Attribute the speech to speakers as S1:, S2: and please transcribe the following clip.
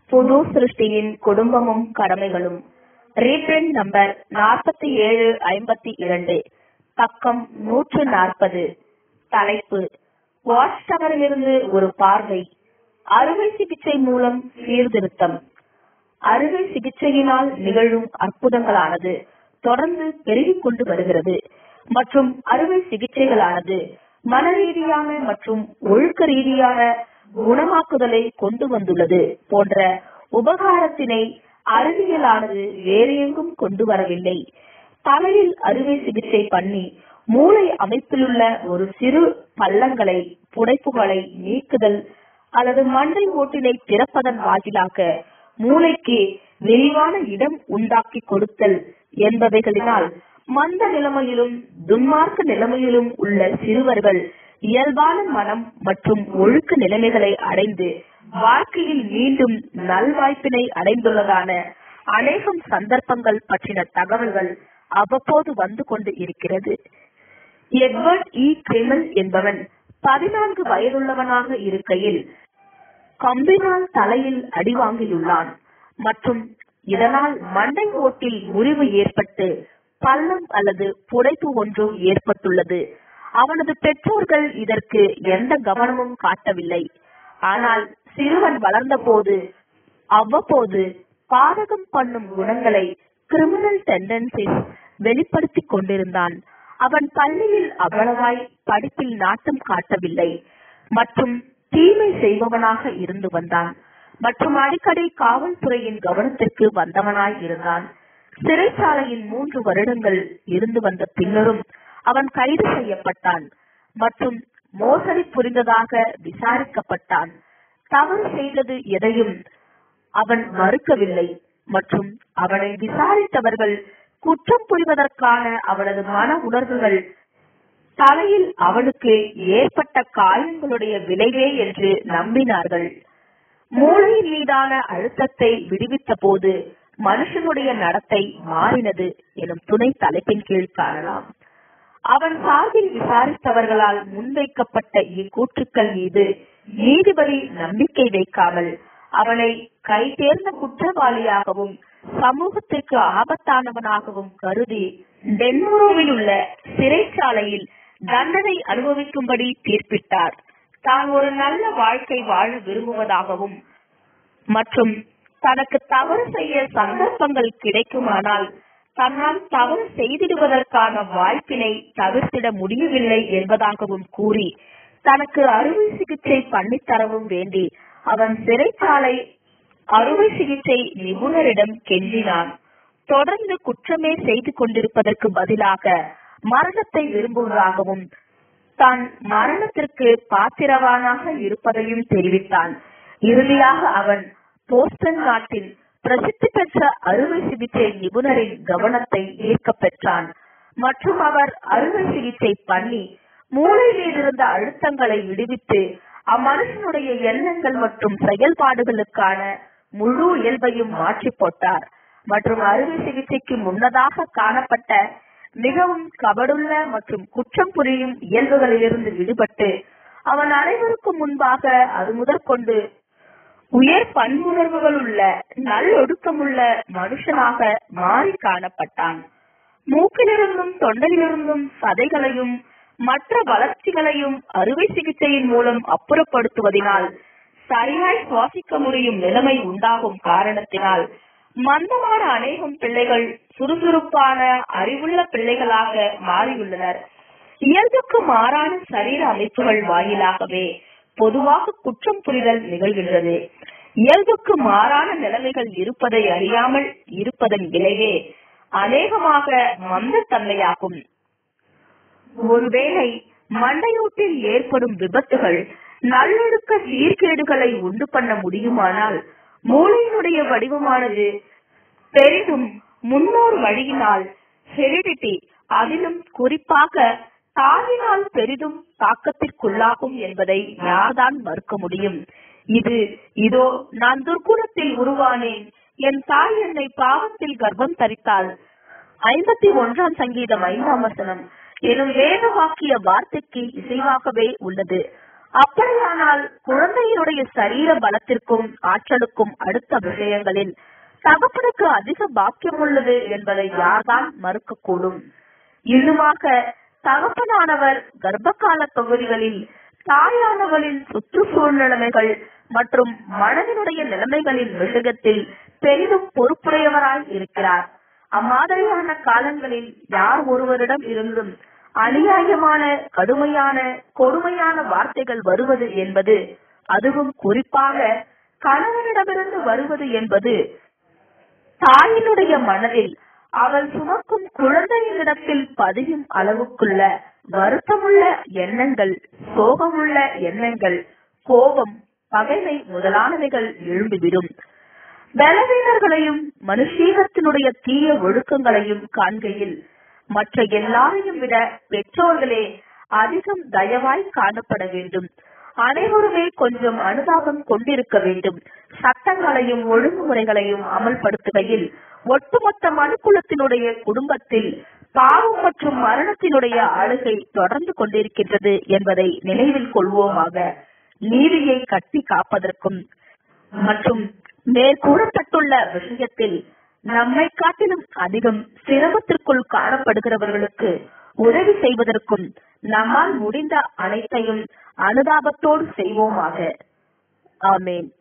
S1: புது சிருஷ்டியின் குடும்பமும் கடமைகளும் reprint number நாற்பத்தி ஏழு ஐம்பத்தி இரண்டு பக்கம் நூற்று நாற்பது தலைப்பு வாட்ச் டவரிலிருந்து ஒரு பார்வை அறுவை சிகிச்சை மூலம் சீர்திருத்தம் அறுவை சிகிச்சையினால் நிகழும் அற்புதங்களானது தொடர்ந்து பெருகிக் கொண்டு வருகிறது மற்றும் அறுவை சிகிச்சைகளானது மன ரீதியான மற்றும் ஒழுக்க ரீதியான குணமாக்குதலை கொண்டு வந்துள்ளது போன்ற உபகாரத்தினை அறிவியலானது வேறு எங்கும் கொண்டு வரவில்லை தலையில் அறுவை சிகிச்சை பண்ணி மூளை அமைப்பிலுள்ள ஒரு சிறு பள்ளங்களை புடைப்புகளை நீக்குதல் அல்லது மண்டை ஓட்டினை திறப்பதன் வாயிலாக மூளைக்கு விரிவான இடம் உண்டாக்கி கொடுத்தல் என்பவைகளினால் மந்த நிலைமையிலும் துன்மார்க்க நிலைமையிலும் உள்ள சிறுவர்கள் இயல்பான மனம் மற்றும் ஒழுக்க நிலைமைகளை அடைந்து வாழ்க்கையில் மீண்டும் நல்வாய்ப்பினை அடைந்துள்ளதான அநேகம் சந்தர்ப்பங்கள் பற்றின தகவல்கள் அவ்வப்போது வந்து கொண்டு இருக்கிறது எட்வர்ட் இ கிரிமல் என்பவன் பதினான்கு வயதுள்ளவனாக இருக்கையில் கம்பினால் தலையில் அடி வாங்கியுள்ளான் மற்றும் இதனால் மண்டை ஓட்டில் முறிவு ஏற்பட்டு பள்ளம் அல்லது புடைப்பு ஒன்றும் ஏற்பட்டுள்ளது அவனது பெற்றோர்கள் இதற்கு எந்த கவனமும் காட்டவில்லை ஆனால் சிறுவன் வளர்ந்த போது அவ்வப்போது பாதகம் பண்ணும் குணங்களை கிரிமினல் டெண்டன்சிஸ் வெளிப்படுத்திக் கொண்டிருந்தான் அவன் பள்ளியில் அவ்வளவாய் படிப்பில் நாட்டம் காட்டவில்லை மற்றும் தீமை செய்பவனாக இருந்து வந்தான் மற்றும் அடிக்கடி காவல்துறையின் கவனத்திற்கு வந்தவனாய் இருந்தான் சிறைச்சாலையின் மூன்று வருடங்கள் இருந்து வந்த பின்னரும் அவன் கைது செய்யப்பட்டான் மற்றும் மோசடி புரிந்ததாக விசாரிக்கப்பட்டான் தவறு செய்தது எதையும் அவன் மறுக்கவில்லை மற்றும் அவனை விசாரித்தவர்கள் குற்றம் புரிவதற்கான அவனது மன உணர்வுகள் தலையில் அவனுக்கு ஏற்பட்ட காயங்களுடைய விளைவே என்று நம்பினார்கள் மூளையின் மீதான அழுத்தத்தை விடுவித்த போது மனுஷனுடைய நடத்தை மாறினது எனும் துணை தலைப்பின் கீழ் காணலாம் அவன் சார்பில் விசாரித்தவர்களால் முன்வைக்கப்பட்ட இக்கூற்றுக்கள் மீது நீதிபதி நம்பிக்கை வைக்காமல் அவனை கை தேர்ந்த குற்றவாளியாகவும் சமூகத்திற்கு ஆபத்தானவனாகவும் கருதி டென்மோரோவில் உள்ள சிறைச்சாலையில் தண்டனை அனுபவிக்கும்படி தீர்ப்பிட்டார் தான் ஒரு நல்ல வாழ்க்கை வாழ விரும்புவதாகவும் மற்றும் தனக்கு தவறு செய்ய சந்தர்ப்பங்கள் கிடைக்குமானால் தன்னால் தவறு செய்திடுவதற்கான வாய்ப்பினை தவிர்த்திட முடியவில்லை என்பதாகவும் கூறி தனக்கு அறுவை சிகிச்சை பண்ணித்தரவும் வேண்டி அவன் சிறைச்சாலை அறுவை சிகிச்சை நிபுணரிடம் கெஞ்சினான் தொடர்ந்து குற்றமே செய்து கொண்டிருப்பதற்கு பதிலாக மரணத்தை விரும்புவதாகவும் தான் மரணத்திற்கு பாத்திரவானாக இருப்பதையும் தெரிவித்தான் இறுதியாக அவன் போஸ்டன் நாட்டின் பிரசித்தி பெற்ற அறுவை சிகிச்சை நிபுணரின் கவனத்தை ஈர்க்க பெற்றான் மற்றும் அவர் அறுவை சிகிச்சை பண்ணி மூளை மீதிருந்த அழுத்தங்களை விடுவித்து அம்மனுஷனுடைய எண்ணங்கள் மற்றும் செயல்பாடுகளுக்கான முழு இயல்பையும் மாற்றி போட்டார் மற்றும் அறுவை சிகிச்சைக்கு முன்னதாக காணப்பட்ட மிகவும் கபடுள்ள மற்றும் குற்றம் புரியும் இயல்புகளிலிருந்து விடுபட்டு அவன் அனைவருக்கும் முன்பாக அது முதற்கொண்டு உயர் பண்புணர்வுகள் உள்ள நல்லொடுக்கமுள்ள மனுஷனாக மாறி காணப்பட்டான் மூக்கிலிருந்தும் தொண்டையிலிருந்தும் சதைகளையும் மற்ற வளர்ச்சிகளையும் அறுவை சிகிச்சையின் மூலம் அப்புறப்படுத்துவதனால் சரியாய் சுவாசிக்க முடியும் நிலைமை உண்டாகும் காரணத்தினால் மந்தமான அநேகம் பிள்ளைகள் சுறுசுறுப்பான அறிவுள்ள பிள்ளைகளாக மாறியுள்ளனர் இயல்புக்கு மாறான சரீர அமைப்புகள் வாயிலாகவே பொதுவாக குற்றம் புரிதல் நிகழ்கின்றது இயல்புக்கு மாறான நிலைமைகள் இருப்பதை அறியாமல் இருப்பதன் விளைவே அநேகமாக மந்தத்தன்மையாகும் ஒருவேளை மண்டையூட்டில் ஏற்படும் விபத்துகள் நல்லொழுக்க சீர்கேடுகளை உண்டு பண்ண முடியுமானால் மூளையினுடைய வடிவமானது பெரிதும் முன்னோர் வழியினால் ஹெரிடிட்டி அதிலும் குறிப்பாக தாயினால் பெரிதும் தாக்கத்திற்குள்ளாகும் என்பதை யார்தான் மறுக்க முடியும் இது இதோ நான் துர்க்குணத்தில் உருவானேன் என் தாய் என்னை பாவத்தில் கர்ப்பம் தரித்தாள் ஐம்பத்தி ஒன்றாம் சங்கீதம் ஐந்தாம் வசனம் எனும் வேத வாக்கிய வார்த்தைக்கு இசைவாகவே உள்ளது அப்படியானால் குழந்தையினுடைய சரீர பலத்திற்கும் ஆற்றலுக்கும் அடுத்த விஷயங்களில் தகப்பனுக்கு அதிக பாக்கியம் உள்ளது என்பதை யார்தான் மறுக்கக்கூடும் இன்னுமாக தகப்பனானவர் கர்ப்பகால தொகுதிகளில் தாயானவளின் சுற்றுச்சூழ்நிலைமைகள் மற்றும் மனதினுடைய நிலைமைகளின் விஷயத்தில் பெரிதும் பொறுப்புடையவராய் இருக்கிறார் அம்மாதிரியான காலங்களில் யார் ஒருவரிடம் இருந்தும் அநியாயமான கடுமையான கொடுமையான வார்த்தைகள் வருவது என்பது அதுவும் குறிப்பாக கணவனிடமிருந்து வருவது என்பது தாயினுடைய மனதில் அவள் சுமக்கும் குழந்தையினிடத்தில் பதியும் அளவுக்குள்ள வருத்தமுள்ள எண்ணங்கள் சோகமுள்ள எண்ணங்கள் கோபம் பகைமை முதலானவைகள் எழும்பிவிடும் பலவீனர்களையும் மனுஷீகத்தினுடைய தீய ஒழுக்கங்களையும் காண்கையில் மற்ற எல்லாரையும் விட பெற்றோர்களே அதிகம் தயவாய் காணப்பட வேண்டும் அனைவருமே கொஞ்சம் அனுதாபம் கொண்டிருக்க வேண்டும் சட்டங்களையும் ஒழுங்குமுறைகளையும் அமல்படுத்துகையில் ஒட்டுமொத்த மனுக்குலத்தினுடைய குடும்பத்தில் பாவம் மற்றும் மரணத்தினுடைய அழுகை தொடர்ந்து கொண்டிருக்கின்றது என்பதை நினைவில் கொள்வோமாக நீதியை கட்டி காப்பதற்கும் மற்றும் மேற்கூறப்பட்டுள்ள விஷயத்தில் நம்மை காட்டிலும் அதிகம் சிரமத்திற்குள் காணப்படுகிறவர்களுக்கு உதவி செய்வதற்கும் நம்மால் முடிந்த அனைத்தையும் அனுதாபத்தோடு செய்வோமாக ஆமேன்